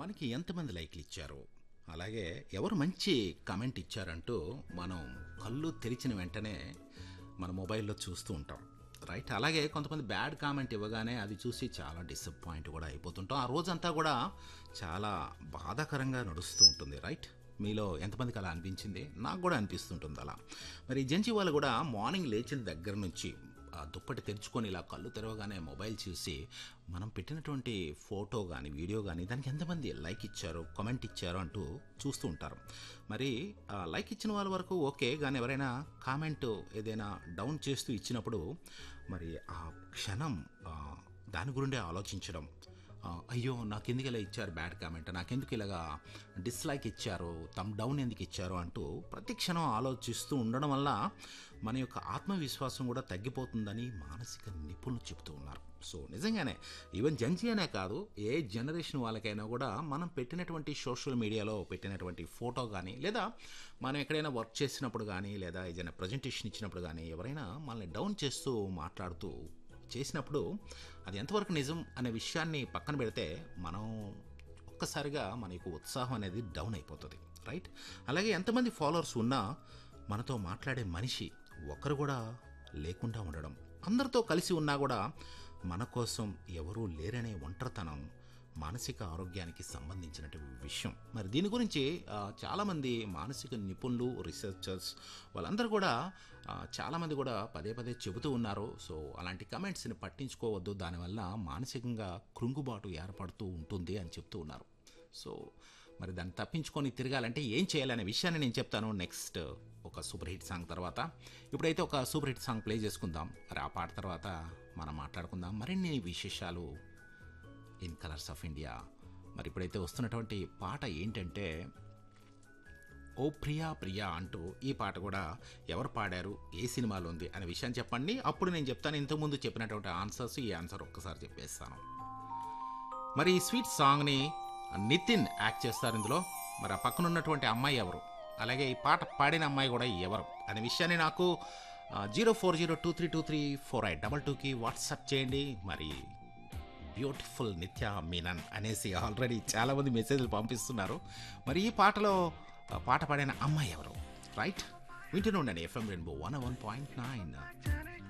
మనకి ఎంతమంది లైక్లు ఇచ్చారు అలాగే ఎవరు మంచి కమెంట్ ఇచ్చారంటూ మనం కళ్ళు తెరిచిన వెంటనే మన మొబైల్లో చూస్తూ ఉంటాం రైట్ అలాగే కొంతమంది బ్యాడ్ కామెంట్ ఇవ్వగానే అది చూసి చాలా డిసప్పాయింట్ కూడా అయిపోతుంటాం ఆ రోజంతా కూడా చాలా బాధాకరంగా నడుస్తూ ఉంటుంది రైట్ మీలో ఎంతమందికి అలా అనిపించింది నాకు కూడా అనిపిస్తుంటుంది అలా మరి జంచి వాళ్ళు కూడా మార్నింగ్ లేచిన దగ్గర నుంచి ఆ దుప్పటి తెరుచుకొని ఇలా కళ్ళు తెరవగానే మొబైల్ చూసి మనం పెట్టినటువంటి ఫోటో కానీ వీడియో కానీ దానికి ఎంతమంది లైక్ ఇచ్చారు కామెంట్ ఇచ్చారు అంటూ చూస్తూ ఉంటారు మరి ఆ లైక్ ఇచ్చిన వాళ్ళ వరకు ఓకే కానీ ఎవరైనా కామెంట్ ఏదైనా డౌన్ చేస్తూ ఇచ్చినప్పుడు మరి ఆ క్షణం ఆ, దాని గురిండే ఆలోచించడం ఆ, అయ్యో నాకెందుకు ఇలా ఇచ్చారు బ్యాడ్ కామెంట్ నాకెందుకు ఇలాగా డిస్లైక్ ఇచ్చారు తమ్ డౌన్ ఎందుకు ఇచ్చారు అంటూ ప్రతి క్షణం ఆలోచిస్తూ ఉండడం వల్ల మన యొక్క ఆత్మవిశ్వాసం కూడా తగ్గిపోతుందని మానసిక నిపుణులు చెబుతూ ఉన్నారు సో నిజంగానే ఈవెన్ జంజీ అనే కాదు ఏ జనరేషన్ వాళ్ళకైనా కూడా మనం పెట్టినటువంటి సోషల్ మీడియాలో పెట్టినటువంటి ఫోటో కానీ లేదా మనం ఎక్కడైనా వర్క్ చేసినప్పుడు కానీ లేదా ఏదైనా ప్రజెంటేషన్ ఇచ్చినప్పుడు కానీ ఎవరైనా మనల్ని డౌన్ చేస్తూ మాట్లాడుతూ చేసినప్పుడు అది ఎంతవరకు నిజం అనే విషయాన్ని పక్కన పెడితే మనం ఒక్కసారిగా మన యొక్క ఉత్సాహం అనేది డౌన్ అయిపోతుంది రైట్ అలాగే ఎంతమంది ఫాలోవర్స్ ఉన్నా మనతో మాట్లాడే మనిషి ఒక్కరు కూడా లేకుండా ఉండడం అందరితో కలిసి ఉన్నా కూడా మన కోసం ఎవరూ లేరనే ఒంటరితనం మానసిక ఆరోగ్యానికి సంబంధించినటువంటి విషయం మరి దీని గురించి ఆ, చాలామంది మానసిక నిపుణులు రీసెర్చర్స్ వాళ్ళందరూ కూడా ఆ, చాలామంది కూడా పదే పదే చెబుతూ ఉన్నారు సో అలాంటి కమెంట్స్ని పట్టించుకోవద్దు దానివల్ల మానసికంగా కృంగుబాటు ఏర్పడుతూ ఉంటుంది అని చెప్తూ ఉన్నారు సో మరి దాన్ని తప్పించుకొని తిరగాలంటే ఏం చేయాలనే విషయాన్ని నేను చెప్తాను నెక్స్ట్ ఒక సూపర్ హిట్ సాంగ్ తర్వాత ఇప్పుడైతే ఒక సూపర్ హిట్ సాంగ్ ప్లే చేసుకుందాం మరి ఆ పాట తర్వాత మనం మాట్లాడుకుందాం మరిన్ని విశేషాలు ఇన్ కలర్స్ ఆఫ్ ఇండియా మరి ఇప్పుడైతే వస్తున్నటువంటి పాట ఏంటంటే ఓ ప్రియా ప్రియా అంటూ ఈ పాట కూడా ఎవరు పాడారు ఏ సినిమాలో ఉంది అనే విషయాన్ని చెప్పండి అప్పుడు నేను చెప్తాను ఇంతకుముందు చెప్పినటువంటి ఆన్సర్స్ ఈ ఆన్సర్ ఒక్కసారి చెప్పేస్తాను మరి ఈ స్వీట్ సాంగ్ని నితిన్ యాక్ట్ చేస్తారు ఇందులో మరి ఆ పక్కన ఉన్నటువంటి అమ్మాయి ఎవరు అలాగే ఈ పాట పాడిన అమ్మాయి కూడా ఎవరు అనే విషయాన్ని నాకు zero four zero two three two three four eight double టూకి వాట్సాప్ చేయండి మరి బ్యూటిఫుల్ నిత్య మీనన్ అనేసి ఆల్రెడీ చాలామంది మెసేజ్లు పంపిస్తున్నారు మరి ఈ పాటలో ఆ, పాట పాడిన అమ్మాయి ఎవరు రైట్ వింటూనే ఉండండి FM rainbow one one point nine